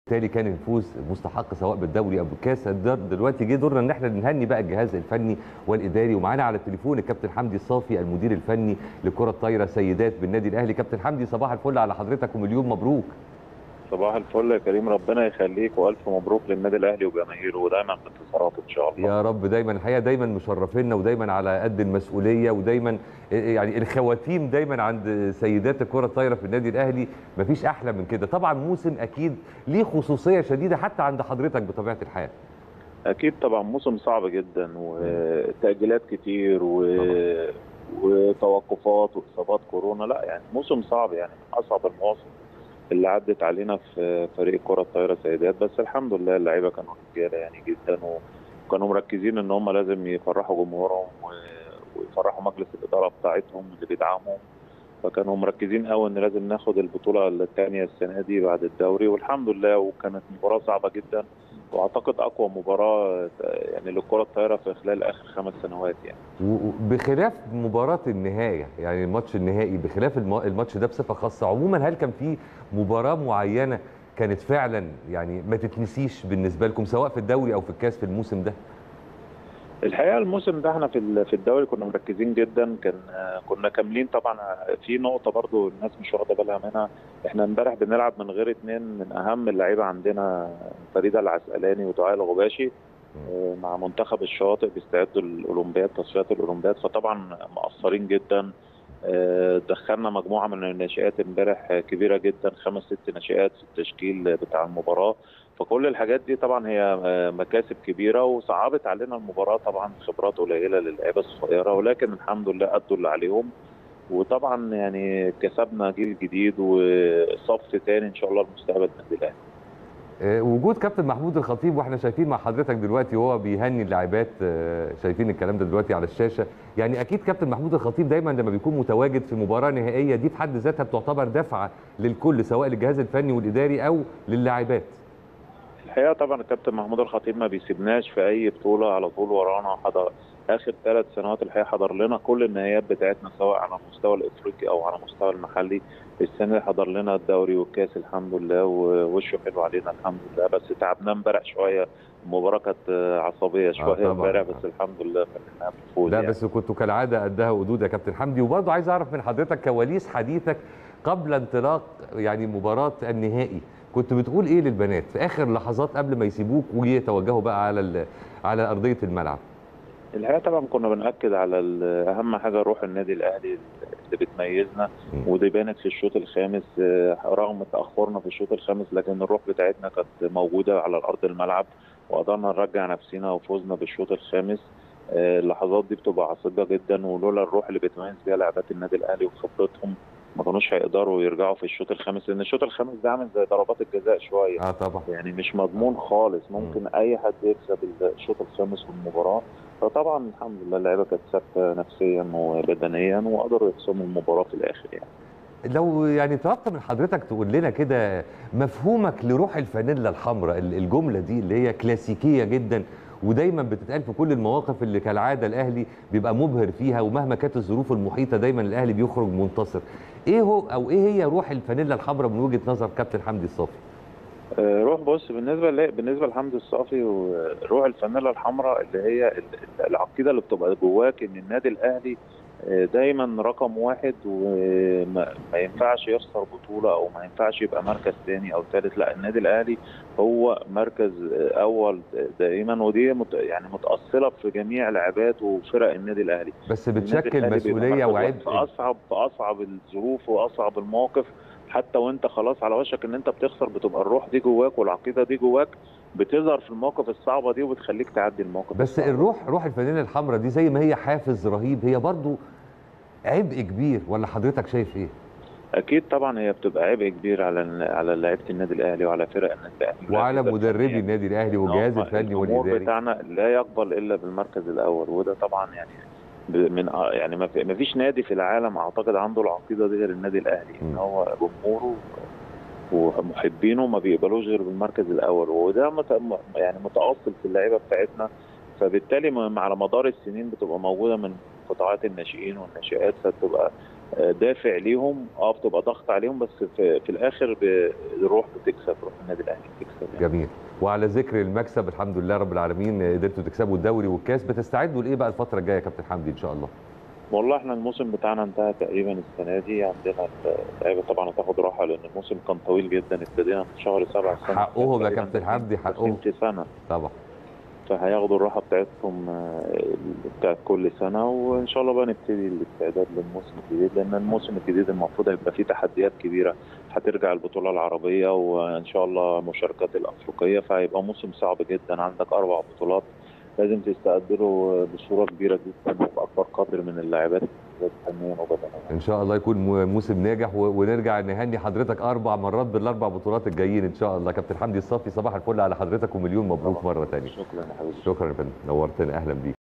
بالتالي كان الفوز مستحق سواء بالدوري او بالكاس دلوقتي جه دورنا ان احنا نهني بقى الجهاز الفني والاداري ومعانا على التليفون الكابتن حمدي الصافي المدير الفني لكره الطايره سيدات بالنادي الاهلي كابتن حمدي صباح الفل على حضرتك ومليون مبروك صباح الفل يا كريم ربنا يخليك والف مبروك للنادي الاهلي وجماهيره ودايما في انتصارات ان شاء الله يا رب دايما الحقيقه دايما مشرفينا ودايما على قد المسؤوليه ودايما يعني الخواتيم دايما عند سيدات الكره الطايره في النادي الاهلي مفيش احلى من كده طبعا موسم اكيد ليه خصوصيه شديده حتى عند حضرتك بطبيعه الحال اكيد طبعا موسم صعب جدا وتاجيلات كتير و... وتوقفات واصابات كورونا لا يعني موسم صعب يعني من اصعب المواسم اللي عدت علينا في فريق كره الطايره سيدات بس الحمد لله اللعيبه كانوا رجاله يعني جدا وكانوا مركزين ان هم لازم يفرحوا جمهورهم ويفرحوا مجلس الاداره بتاعتهم اللي بيدعمهم فكانوا مركزين قوي ان لازم ناخد البطوله الثانيه السنه دي بعد الدوري والحمد لله وكانت مباراه صعبه جدا واعتقد اقوى مباراه يعني للكره الطايره في خلال اخر خمس سنوات يعني بخلاف مباراه النهايه يعني الماتش النهائي بخلاف الماتش ده بصفه خاصه عموما هل كان في مباراه معينه كانت فعلا يعني ما تتنسيش بالنسبه لكم سواء في الدوري او في الكاس في الموسم ده الحقيقه الموسم ده احنا في في الدوري كنا مركزين جدا كان كنا كاملين طبعا في نقطه برضو الناس مش واخده بالها منها احنا امبارح بنلعب من غير اثنين من اهم اللعيبه عندنا فريده العسقلاني ودعاء الغباشي مع منتخب الشواطئ بيستعدوا الاولمبياد تصفيات الاولمبياد فطبعا مقصرين جدا دخلنا مجموعه من الناشئات امبارح كبيره جدا خمس ست ناشئات في التشكيل بتاع المباراه فكل الحاجات دي طبعا هي مكاسب كبيره وصعبت علينا المباراه طبعا خبرات قليله للعيبه الصغيره ولكن الحمد لله ادوا اللي عليهم وطبعا يعني كسبنا جيل جديد وصف تاني ان شاء الله لمستقبل النادي الاهلي وجود كابتن محمود الخطيب واحنا شايفين مع حضرتك دلوقتي وهو بيهني اللاعبات شايفين الكلام ده دلوقتي على الشاشه يعني اكيد كابتن محمود الخطيب دايما لما بيكون متواجد في مباراه نهائيه دي في حد ذاتها بتعتبر دفعه للكل سواء للجهاز الفني والاداري او للاعبات الحقيقه طبعا الكابتن محمود الخطيب ما بيسيبناش في اي بطوله على طول ورانا حضر اخر ثلاث سنوات الحقيقه حضر لنا كل النهائيات بتاعتنا سواء على المستوى الافريقي او على المستوى المحلي السنه حضر لنا الدوري والكاس الحمد لله ووشه حلو علينا الحمد لله بس تعبنا امبارح شويه المباراه كانت عصبيه شويه امبارح بس الحمد لله فننا بالفوز لا يعني. بس كنتوا كالعاده قدها ودود يا كابتن حمدي وبرضه عايز اعرف من حضرتك كواليس حديثك قبل انطلاق يعني مباراه النهائي كنت بتقول ايه للبنات في اخر لحظات قبل ما يسيبوك ويتوجهوا بقى على على ارضيه الملعب الحقيقه طبعا كنا بناكد على اهم حاجه روح النادي الاهلي اللي بتميزنا ودي بانت في الشوط الخامس رغم تاخرنا في الشوط الخامس لكن الروح بتاعتنا كانت موجوده على ارض الملعب وقدرنا نرجع نفسنا وفوزنا بالشوط الخامس اللحظات دي بتبقى عصيبه جدا ولولا الروح اللي بتميز بيها لاعبات النادي الاهلي وخبرتهم ما كانوش هيقدروا يرجعوا في الشوط الخامس لان الشوط الخامس ده عامل زي ضربات الجزاء شويه اه طبعا يعني مش مضمون خالص ممكن م. اي حد يكسب الشوط الخامس في المباراه فطبعا الحمد لله اللعيبه كانت ثابته نفسيا وبدنيا وقدروا يحسموا المباراه في الاخر يعني لو يعني طلبت من حضرتك تقول لنا كده مفهومك لروح الفانيلا الحمراء الجمله دي اللي هي كلاسيكيه جدا ودايما بتتقال في كل المواقف اللي كالعاده الاهلي بيبقى مبهر فيها ومهما كانت الظروف المحيطه دايما الاهلي بيخرج منتصر ايه هو او ايه هي روح الفانيلا الحمراء من وجهه نظر كابتن حمدي الصافي روح بص بالنسبه ل... بالنسبه لحمدي الصافي وروح الفانيلا الحمراء اللي هي العقيده اللي بتبقى جواك ان النادي الاهلي دايما رقم واحد وما ينفعش يخسر بطوله او ما ينفعش يبقى مركز ثاني او ثالث لا النادي الاهلي هو مركز اول دائما ودي مت يعني متاصله في جميع لعبات وفرق النادي الاهلي بس بتشكل مسؤوليه وعبء في اصعب في اصعب الظروف واصعب المواقف حتى وانت خلاص على وشك ان انت بتخسر بتبقى الروح دي جواك والعقيده دي جواك بتظهر في المواقف الصعبه دي وبتخليك تعدي المواقف بس الصعبة. الروح روح الفانيلا الحمراء دي زي ما هي حافز رهيب هي برضو عبء كبير ولا حضرتك شايف ايه؟ اكيد طبعا هي بتبقى عبء كبير على على لعيبه النادي الاهلي وعلى فرق النادي الاهلي وعلى مدربي النادي الاهلي والجهاز الفني والاداري بتاعنا لا يقبل الا بالمركز الاول وده طبعا يعني من يعني ما فيش نادي في العالم اعتقد عنده العقيده دي غير النادي الاهلي ان هو جمهوره ومحبينه ما بيقبلوش غير بالمركز الاول وده مت... يعني متاصل في اللعيبه بتاعتنا فبالتالي على مدار السنين بتبقى موجوده من قطاعات الناشئين والناشئات فبتبقى دافع ليهم اه بتبقى ضغط عليهم بس في, في الاخر ب- الروح بتكسب روح النادي الاهلي بتكسب يعني. جميل وعلى ذكر المكسب الحمد لله رب العالمين قدرتوا تكسبوا الدوري والكاس بتستعدوا لايه بقى الفتره الجايه يا كابتن حمدي ان شاء الله والله احنا الموسم بتاعنا انتهى تقريبا السنه دي عندنا اللعيبه طبعا هتاخد راحه لان الموسم كان طويل جدا ابتدينا من شهر سبعة السنه حقهم يا تقريباً كابتن حمدي حقهم في سنه طبعا فهياخدوا الراحه بتاعتهم آه، بتاعت كل سنه وان شاء الله بقى نبتدي الاستعداد للموسم الجديد لان الموسم الجديد المفروض هيبقى فيه تحديات كبيره هترجع البطوله العربيه وان شاء الله مشاركات الافريقيه فهيبقى موسم صعب جدا عندك اربع بطولات لازم تستعد له بصوره كبيره جدا وباكبر قدر من اللاعبات فنيا وبدنيا ان شاء الله يكون مو- موسم ناجح و- ونرجع نهني حضرتك اربع مرات بالاربع بطولات الجايين ان شاء الله كابتن حمدي الصافي صباح الفل على حضرتك ومليون مبروك مره ثانيه شكرا يا حبيبي شكرا يا فندم نورتنا اهلا بيك